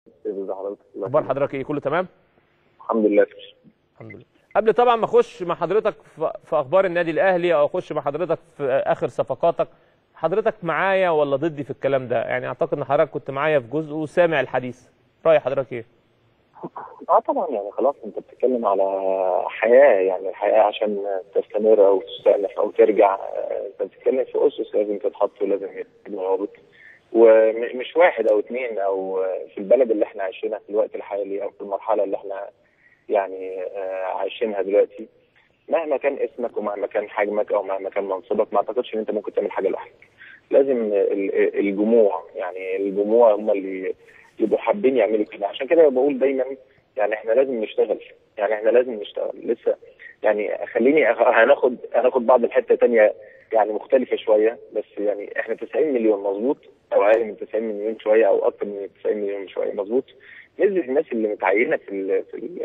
ازي حضرتك الله اخبار يخليك. حضرتك ايه كله تمام الحمد لله الحمد لله قبل طبعا ما اخش مع حضرتك في في اخبار النادي الاهلي او اخش مع حضرتك في اخر صفقاتك حضرتك معايا ولا ضدي في الكلام ده يعني اعتقد ان حضرتك كنت معايا في جزء وسامع الحديث راي حضرتك ايه اه طبعا يعني خلاص انت بتتكلم على حياه يعني الحياه عشان تستمر او تستأنف او ترجع آه، انت بتتكلم في اسس لازم تتحط ولازم يبقى ضوابط ومش واحد او اثنين او آه، في البلد اللي احنا عايشينها في الوقت الحالي او في المرحله اللي احنا يعني آه، عايشينها دلوقتي مهما كان اسمك ومهما كان حجمك او مهما كان منصبك ما اعتقدش ان انت ممكن تعمل حاجه لوحدك لازم ال- الجموع يعني الجموع هم اللي يبقوا حابين يعملوا كده عشان كده بقول دايما يعني احنا لازم نشتغل يعني احنا لازم نشتغل لسه يعني خليني أخ- هناخد هناخد بعض الحته تانية يعني مختلفه شويه بس يعني احنا 90 مليون مظبوط او اقل من 90 مليون شويه او اكتر من 90 مليون شويه مظبوط نسبه الناس اللي متعينه في ال في ال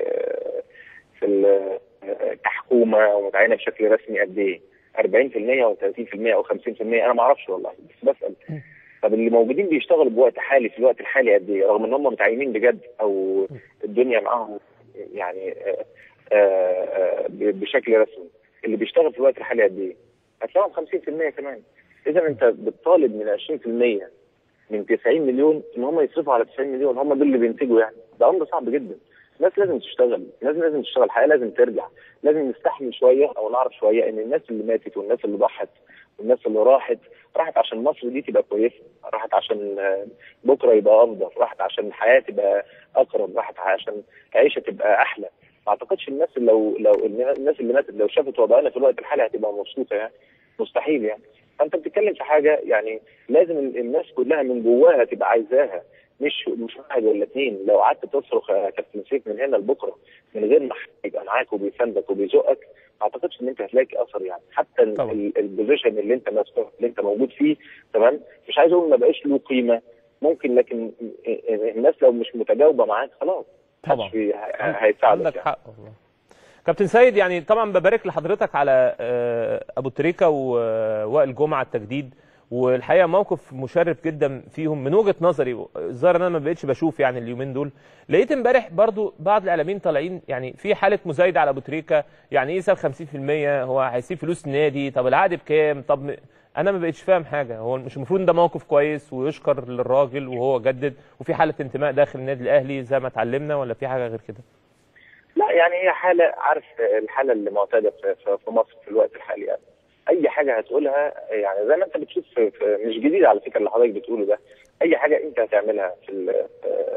في ال كحكومه ومتعينه بشكل رسمي قد ايه؟ 40% او 30% او 50% انا ما اعرفش والله بس بسال طب اللي موجودين بيشتغلوا بوقت حالي في الوقت الحالي قد ايه رغم ان هم متعينين بجد او الدنيا معاهم يعني آه، آه، آه، ب- بشكل رسمي اللي بيشتغل في الوقت الحالي قد ايه؟ هتلاقيهم 50% كمان اذا انت بتطالب من 20% من 90 مليون ان هم يصرفوا على 90 مليون هم دول اللي بينتجوا يعني ده امر صعب جدا الناس لازم تشتغل الناس لازم تشتغل الحياه لازم ترجع لازم نستحمل شويه او نعرف شويه ان الناس اللي ماتت والناس اللي ضحت والناس اللي راحت راحت عشان مصر دي تبقى كويسه راحت عشان آه، بكره يبقى افضل راحت عشان الحياه تبقى اقرب راحت عشان العيشه تبقى احلى ما اعتقدش الناس اللي لو لو الناس اللي ماتت لو شافت وضعنا في الوقت الحالي هتبقى مبسوطه يعني مستحيل يعني فانت بتتكلم في حاجه يعني لازم ال- الناس كلها من جواها تبقى عايزاها مش مش واحد ولا اثنين لو قعدت تصرخ يا كابتن سيف من هنا لبكره من غير ما حد يبقى معاك وبيساندك وبيزقك ما اعتقدش ان انت هتلاقي اثر يعني حتى ال- طبعا. ال- البوزيشن اللي انت ماسكه اللي انت موجود فيه تمام مش عايز اقول ما بقاش له قيمه ممكن لكن الناس لو مش متجاوبه معاك خلاص طبعا. محدش بي- ه- هيساعدك عندك يعني. حق والله كابتن سيد يعني طبعا ببارك لحضرتك على آه، ابو تريكه ووائل جمعه التجديد والحقيقه موقف مشرف جدا فيهم من وجهه نظري الظاهر ان انا ما بقتش بشوف يعني اليومين دول لقيت امبارح برضو بعض الاعلاميين طالعين يعني في حاله مزايده على ابو تريكه يعني ايه ساب 50% هو هيسيب فلوس النادي طب العقد بكام طب م- انا ما بقتش فاهم حاجه هو مش المفروض ان ده موقف كويس ويشكر للراجل وهو جدد وفي حاله انتماء داخل النادي الاهلي زي ما اتعلمنا ولا في حاجه غير كده لا يعني هي حالة عارف الحالة اللي معتادة في, في, في مصر في الوقت الحالي يعني أي حاجة هتقولها يعني زي ما أنت بتشوف في, في مش جديد على فكرة اللي حضرتك بتقوله ده أي حاجة أنت هتعملها في ال-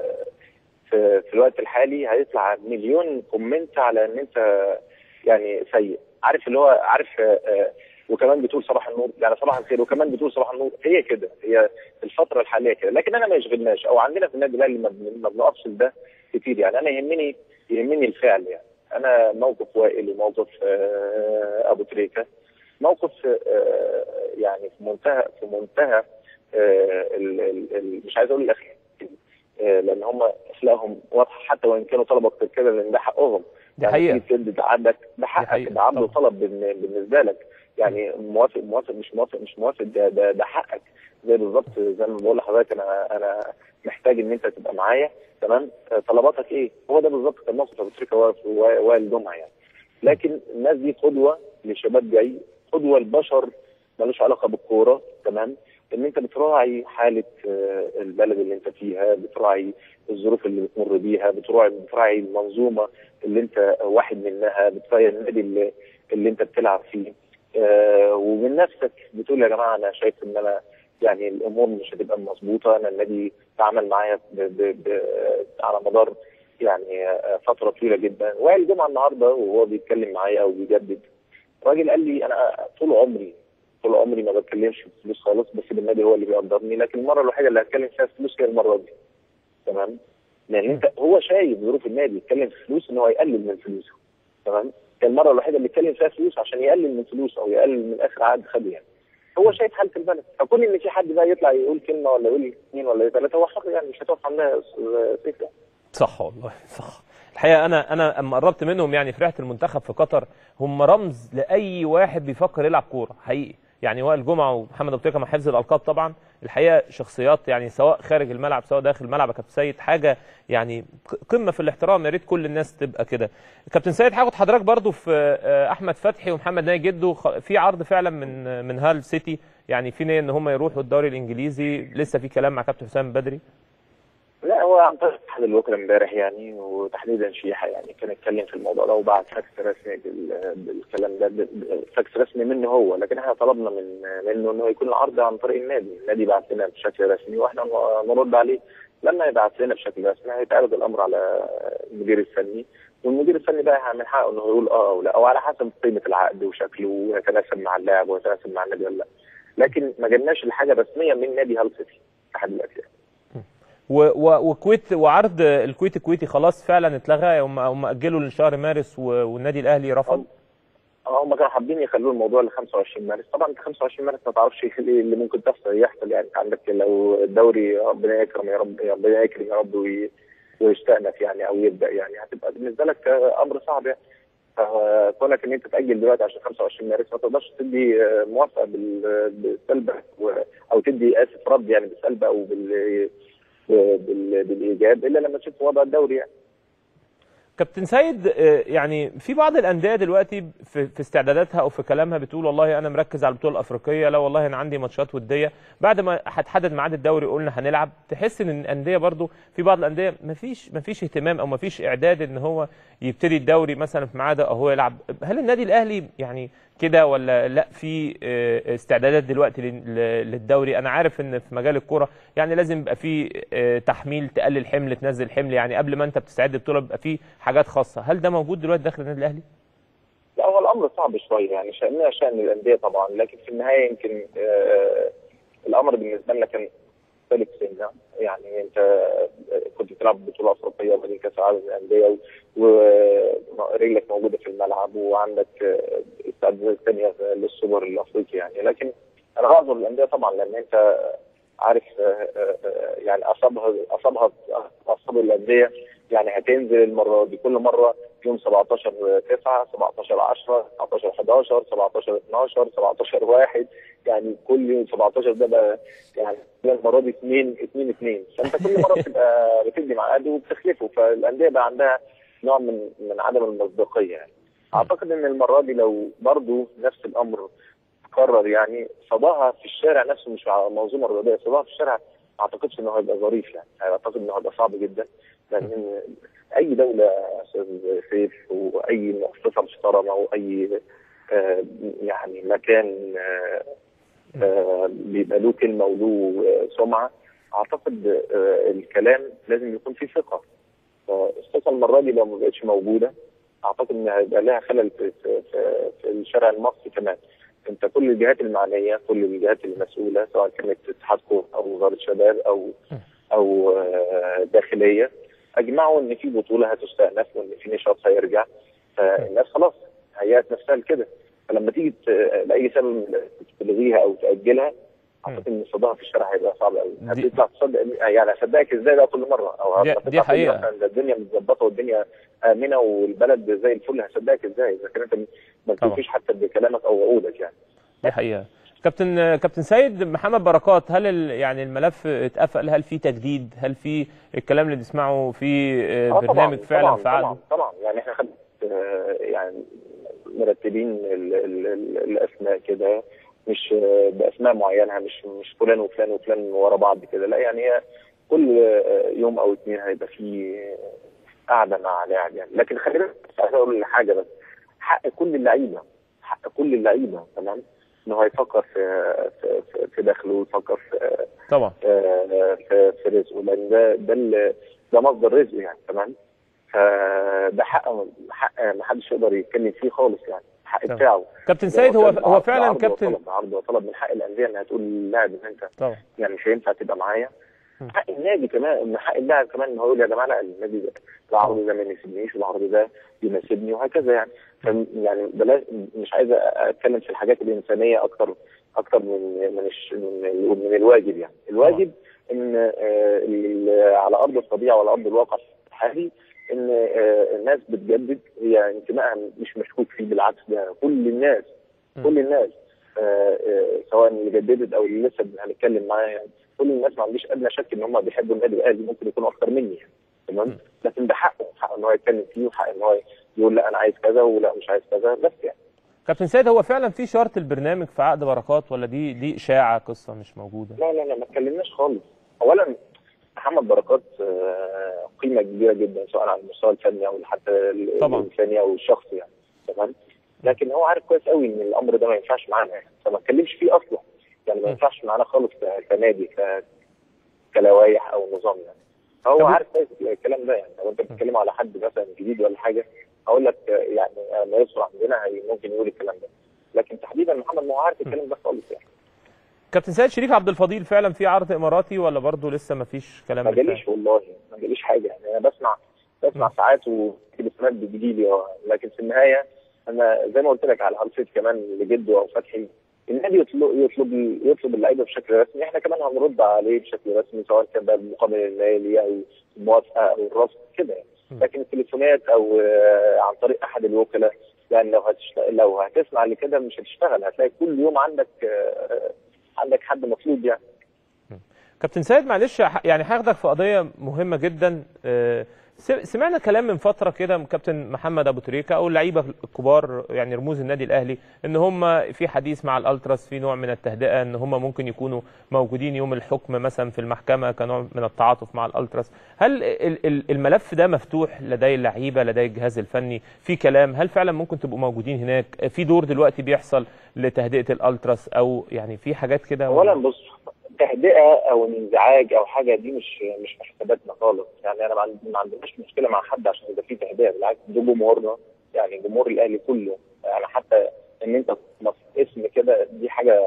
في, في الوقت الحالي هيطلع مليون كومنت على إن أنت يعني سيء عارف اللي هو عارف آه، وكمان بتقول صباح النور يعني صباح الخير وكمان بتقول صباح النور هي كده هي الفترة الحالية كده لكن أنا ما يشغلناش أو عندنا في النادي الأهلي ما بن- ما بنقفش ده كتير يعني أنا يهمني يهمني الفعل يعني انا موقف وائل وموقف آه، ابو تريكه موقف آه، يعني في منتهى في منتهى آه، ال- ال- ال- مش عايز اقول الاخلاق آه، لان هم اخلاقهم واضحه حتى وان كانوا طلبه اكتر كده لان ده حقهم دي يعني حقيقة. تيجي تسد ده عندك ده حقك حقيقة، ده عرض طبعا. وطلب بالن- بالنسبه لك يعني موافق موافق مش موافق مش موافق ده ده, ده حقك زي بالظبط زي ما بقول لحضرتك انا انا محتاج ان انت تبقى معايا تمام آه، طلباتك ايه؟ هو ده بالظبط كان موقف ابو تريكه واقف- وا- وائل جمعه يعني لكن الناس دي قدوه لشباب جاي قدوه لبشر ملوش علاقه بالكوره تمام ان انت بتراعي حاله آه، البلد اللي انت فيها بتراعي الظروف اللي بتمر بيها بتراعي بتراعي المنظومه اللي انت واحد منها بتراعي النادي اللي, اللي انت بتلعب فيه آه، ومن نفسك بتقول يا جماعه انا شايف ان انا يعني الامور مش هتبقى مظبوطه انا النادي تعامل معايا ب ب ب على مدار يعني آه، فتره طويله جدا وائل جمعه النهارده وهو بيتكلم معايا او بيجدد الراجل قال لي انا طول عمري طول عمري ما بتكلمش في فلوس خالص بس النادي هو اللي بيقدرني لكن المره الوحيده اللي هتكلم فيها في فلوس هي المره دي تمام لان انت هو شايف ظروف النادي يتكلم في فلوس ان هو يقلل من فلوسه تمام كان المره الوحيده اللي اتكلم فيها فلوس عشان يقلل من فلوسه او يقلل من اخر عقد خده يعني هو شايف حاله البلد فكون ان في حد بقى يطلع يقول كلمه ولا يقول اثنين ولا ثلاثه هو حر يعني مش هتقف عندها يا أستاذ سيف يعني. صح والله صح الحقيقه انا انا اما قربت منهم يعني فرحت المنتخب في قطر هم رمز لاي واحد بيفكر يلعب كوره حقيقي يعني وائل جمعه ومحمد ابو تريكه مع حفظ الالقاب طبعا الحقيقه شخصيات يعني سواء خارج الملعب سواء داخل الملعب يا كابتن سيد حاجه يعني قمه في الاحترام يا ريت كل الناس تبقى كده كابتن سيد هاخد حضرتك برضو في احمد فتحي ومحمد ناجي جدو في عرض فعلا من من هال سيتي يعني في نيه ان هم يروحوا الدوري الانجليزي لسه في كلام مع كابتن حسام بدري لا هو عن طريق اتحاد الوكلاء امبارح يعني وتحديدا شيحه يعني كان اتكلم في الموضوع ده وبعت فاكس رسمي بالكلام ده فاكس رسمي منه هو لكن احنا طلبنا من منه انه يكون العرض عن طريق النادي، النادي بعت لنا بشكل رسمي واحنا نرد عليه لما يبعت لنا بشكل رسمي هيتعرض الامر على المدير الفني والمدير الفني بقى من حقه انه يقول اه او لا او على حسب قيمه العقد وشكله ويتناسب مع اللاعب ويتناسب مع النادي ولا لا لكن ما جالناش الحاجه رسميه من نادي هال سيتي لحد دلوقتي وكويت وعرض الكويت الكويتي خلاص فعلا اتلغى هم اجلوا لشهر مارس والنادي الاهلي رفض هم كانوا حابين يخلوا الموضوع ل 25 مارس طبعا 25 مارس ما تعرفش اللي ممكن تحصل يحصل يعني عندك لو الدوري ربنا يكرم يا رب ربنا يكرم يا رب ويستأنف يعني او يبدا يعني هتبقى بالنسبه لك امر صعب يعني فكونك ان انت تاجل دلوقتي عشان 25 مارس ما تقدرش تدي موافقه بالسلب او تدي اسف رد يعني بالسلب او بال بالايجاب الا لما تشوف وضع الدوري يعني. كابتن سيد يعني في بعض الانديه دلوقتي في, في استعداداتها او في كلامها بتقول والله انا مركز على البطوله الافريقيه لا والله انا عندي ماتشات وديه بعد ما هتحدد ميعاد الدوري قلنا هنلعب تحس ان الانديه برضو في بعض الانديه ما فيش ما فيش اهتمام او ما فيش اعداد ان هو يبتدي الدوري مثلا في ميعاده او هو يلعب هل النادي الاهلي يعني كده ولا لا في استعدادات دلوقتي للدوري انا عارف ان في مجال الكوره يعني لازم يبقى في تحميل تقلل حمل تنزل حمل يعني قبل ما انت بتستعد بطوله بيبقى في حاجات خاصه هل ده موجود دلوقتي داخل النادي الاهلي لا هو الامر صعب شويه يعني شاننا شان الانديه طبعا لكن في النهايه يمكن آه الامر بالنسبه لنا كان مختلف سنه يعني انت كنت بتلعب بطوله افريقيه وبعدين كاس العالم للانديه ورجلك موجوده في الملعب وعندك استعدادات ثانيه للسوبر الافريقي يعني لكن انا هعذر الانديه طبعا لان انت عارف يعني اصابها اصابها اصاب الانديه يعني هتنزل المره دي كل مره يوم 17 9 17 10 17 11 17 12 17 1 يعني كل يوم 17 ده بقى يعني المره دي 2 2 2 فانت كل مره بتبقى بتدي ميعاد وبتخلفه فالانديه بقى عندها نوع من من عدم المصداقيه يعني اعتقد ان المره دي لو برضو نفس الامر قرر يعني صداها في الشارع نفسه مش على المنظومه الرياضيه صداها في الشارع ما اعتقدش انه هيبقى ظريف يعني اعتقد انه هيبقى صعب جدا لان اي دوله استاذ سيف واي مؤسسه محترمه واي آه يعني مكان آه آه بيبقى له كلمه وله سمعه اعتقد الكلام لازم يكون فيه ثقه فالثقه المره دي لو ما بقتش موجوده اعتقد ان هيبقى لها خلل في, في, في, في الشارع المصري كمان انت كل الجهات المعنيه كل الجهات المسؤوله سواء كانت اتحاد كوره او وزاره شباب او او داخليه اجمعوا ان في بطوله هتستأنف وان في نشاط هيرجع فالناس خلاص هيأت نفسها لكده فلما تيجي لاي سبب تلغيها او تاجلها اعتقد ان صداها في الشارع هيبقى صعب قوي هتطلع تصدق يعني هصدقك ازاي بقى كل مره او دي, دي حقيقه الدنيا متظبطه والدنيا امنه والبلد زي الفل هصدقك ازاي اذا كان انت ما بتوفيش حتى بكلامك او وعودك يعني دي حقيقه كابتن كابتن سيد محمد بركات هل يعني الملف اتقفل هل في تجديد هل في الكلام اللي بنسمعه في برنامج طبعًا فعلا طبعًا فعال طبعا طبعا يعني احنا خد يعني مرتبين ال ال ال الاسماء كده مش باسماء معينه مش مش فلان وفلان وفلان ورا بعض كده لا يعني هي كل يوم او اثنين هيبقى في قاعده مع لاعب يعني لكن خلينا عايز اقول حاجه بس حق كل اللعيبه حق كل اللعيبه تمام انه هيفكر في في في دخله ويفكر في طبعا في في رزقه لان ده ده ده مصدر رزقه يعني تمام فده حق حق ما حدش يقدر يتكلم فيه خالص يعني الحق بتاعه كابتن سيد هو هو فعلا كابتن طلب عرض وطلب من حق الانديه انها تقول للاعب ان انت طبعا يعني مش هينفع تبقى معايا حق النادي كمان من حق اللاعب كمان ان هو يقول يا جماعه لا النادي ده العرض ده ما يناسبنيش والعرض ده يناسبني وهكذا يعني يعني بلاش مش عايز اتكلم في الحاجات الانسانيه اكتر اكتر من من الش من, من الواجب يعني الواجب ان على ارض الطبيعه وعلى ارض الواقع الحالي ان الناس بتجدد هي انتمائها مش مشكوك فيه بالعكس ده كل الناس كل الناس آه، آه، سواء اللي جددت او اللي لسه هنتكلم معاه يعني كل الناس ما عنديش ادنى شك ان هم بيحبوا النادي الاهلي ممكن يكونوا اكتر مني يعني تمام لكن ده حقه حقه ان هو يتكلم فيه وحق ان هو يقول لا انا عايز كذا ولا مش عايز كذا بس يعني كابتن سيد هو فعلا في شرط البرنامج في عقد بركات ولا دي دي اشاعه قصه مش موجوده لا لا لا ما اتكلمناش خالص اولا محمد بركات آه، قيمه كبيره جدا سواء على المستوى الفني او حتى ال- طبعاً. الانساني او الشخصي يعني تمام لكن هو عارف كويس قوي ان الامر ده ما ينفعش معانا يعني فما اتكلمش فيه اصلا يعني ما م. ينفعش معانا خالص ك- كنادي ك- كلوائح او نظام يعني طب- هو عارف كويس الكلام ده يعني لو انت بتتكلم على حد مثلا جديد ولا حاجه هقول لك آه، يعني آه، ما يصر عندنا هي- ممكن يقول الكلام ده لكن تحديدا محمد ما هو عارف الكلام ده خالص يعني كابتن سيد شريف عبد الفضيل فعلا في عرض اماراتي ولا برضه لسه ما فيش كلام ما بالفعل؟ جاليش والله ما جاليش حاجه يعني انا بسمع بسمع ساعات وكده سمعت بتجيلي اه لكن في النهايه انا زي ما قلت لك على الفيت كمان لجده او فتحي النادي يطلب يطلب يطلب اللعيبه بشكل رسمي احنا كمان هنرد عليه بشكل رسمي سواء كان بقى بالمقابل المالي او الموافقه او الرفض كده يعني م. لكن التليفونات او آه، عن طريق احد الوكلاء يعني لو هتشتغل لو هتسمع لكده مش هتشتغل هتلاقي كل يوم عندك آه، عندك حد مطلوب يعني كابتن سيد معلش ح- يعني هاخدك في قضيه مهمه جدا آه، س- سمعنا كلام من فتره كده من كابتن محمد ابو تريكه او اللعيبه الكبار يعني رموز النادي الاهلي ان هم في حديث مع الالتراس في نوع من التهدئه ان هم ممكن يكونوا موجودين يوم الحكم مثلا في المحكمه كنوع من التعاطف مع الالتراس هل ال- ال- الملف ده مفتوح لدي اللعيبه لدي الجهاز الفني في كلام هل فعلا ممكن تبقوا موجودين هناك في دور دلوقتي بيحصل لتهدئه الالتراس او يعني في حاجات كده اولا بص تهدئه او انزعاج او حاجه دي مش مش في حساباتنا خالص يعني انا ما عندي- ما عندناش مشكله مع حد عشان يبقى في تهدئه بالعكس ده جمهورنا يعني جمهور الاهلي كله يعني حتى ان انت في اسم كده دي حاجه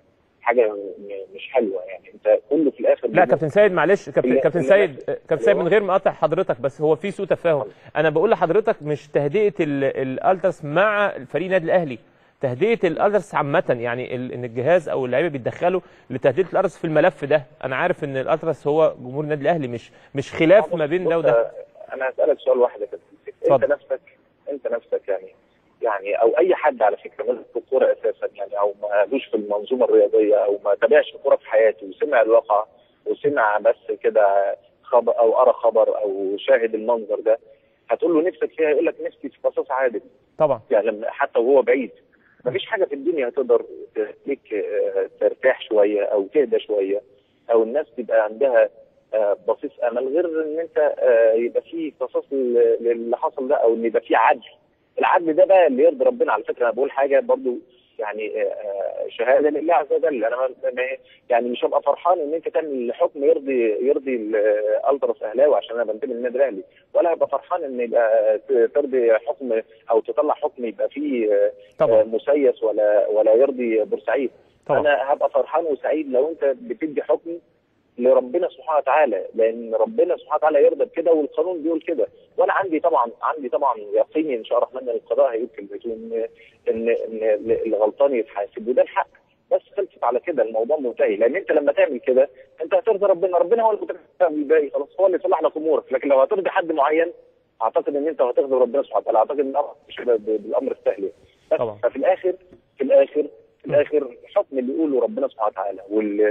حاجه م- مش حلوه يعني انت كله في الاخر لا كابتن سيد معلش كابتن اللي- كابتن اللي سيد نفس- كابتن سيد اللي من هو- غير ما اقطع حضرتك بس هو في سوء تفاهم انا بقول لحضرتك مش تهدئه ال- الالتراس مع فريق النادي الاهلي تهدئه الالتراس عامه يعني ال- ان الجهاز او اللعيبه بيتدخلوا لتهدئه الالتراس في الملف ده انا عارف ان الالتراس هو جمهور النادي الاهلي مش مش خلاف ما بين ده بص، وده انا هسالك سؤال واحد يا كابتن اتفضل. انت نفسك انت نفسك يعني يعني او اي حد على فكره ماسك في الكوره اساسا يعني او ما لوش في المنظومه الرياضيه او ما تابعش الكوره في حياته وسمع الواقع وسمع بس كده خبر او قرا خبر او شاهد المنظر ده هتقول له نفسك فيها يقول لك نفسي في قصاص عادل طبعا يعني لما حتى وهو بعيد مفيش حاجه في الدنيا هتقدر تخليك آه، ترتاح شويه او تهدى شويه او الناس تبقى عندها آه، بصيص امل غير ان انت آه، يبقى في قصاص لل- للي حصل ده او ان يبقى في عدل العدل ده بقى اللي يرضي ربنا على فكره انا بقول حاجه برضو يعني آه، آه، شهاده لله عز وجل انا ما- ما- يعني مش هبقى فرحان ان انت تعمل حكم يرضي يرضي الالتراس اهلاوي عشان انا بنتمي للنادي الاهلي ولا هبقى فرحان ان يبقى ت- ترضي حكم او تطلع حكم يبقى فيه آه، طبعا مسيس ولا ولا يرضي بورسعيد طبعا انا هبقى فرحان وسعيد لو انت بتدي حكم لربنا سبحانه وتعالى لان ربنا سبحانه وتعالى يرضى بكده والقانون بيقول كده وانا عندي طبعا عندي طبعا يقيني ان شاء الله الرحمن ان القضاء هيقول كلمته ان ان ان الغلطان يتحاسب وده الحق بس خلصت على كده الموضوع منتهي لان انت لما تعمل كده انت هترضي ربنا ربنا هو اللي متكفل بالباقي خلاص هو اللي يصلح لك امورك لكن لو هترضي حد معين اعتقد ان انت هتغضب ربنا سبحانه وتعالى اعتقد ان الامر مش كده ب- بالامر السهل بس طبعا. ففي الاخر في الاخر في الاخر الحكم اللي يقوله ربنا سبحانه وتعالى وال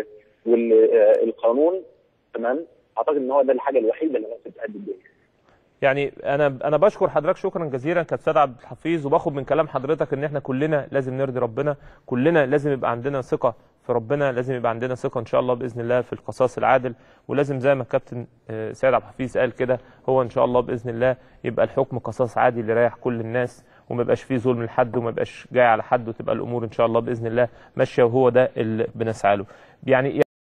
والقانون تمام اعتقد ان هو ده الحاجه الوحيده اللي ممكن تأدي الدنيا يعني انا انا بشكر حضرتك شكرا جزيلا كابتن سيد عبد الحفيظ وباخد من كلام حضرتك ان احنا كلنا لازم نرضي ربنا كلنا لازم يبقى عندنا ثقه في ربنا لازم يبقى عندنا ثقه ان شاء الله باذن الله في القصاص العادل ولازم زي ما الكابتن آه، سيد عبد الحفيظ قال كده هو ان شاء الله باذن الله يبقى الحكم قصاص عادل يريح كل الناس وما يبقاش فيه ظلم لحد وما يبقاش جاي على حد وتبقى الامور ان شاء الله باذن الله ماشيه وهو ده اللي بنسعى له يعني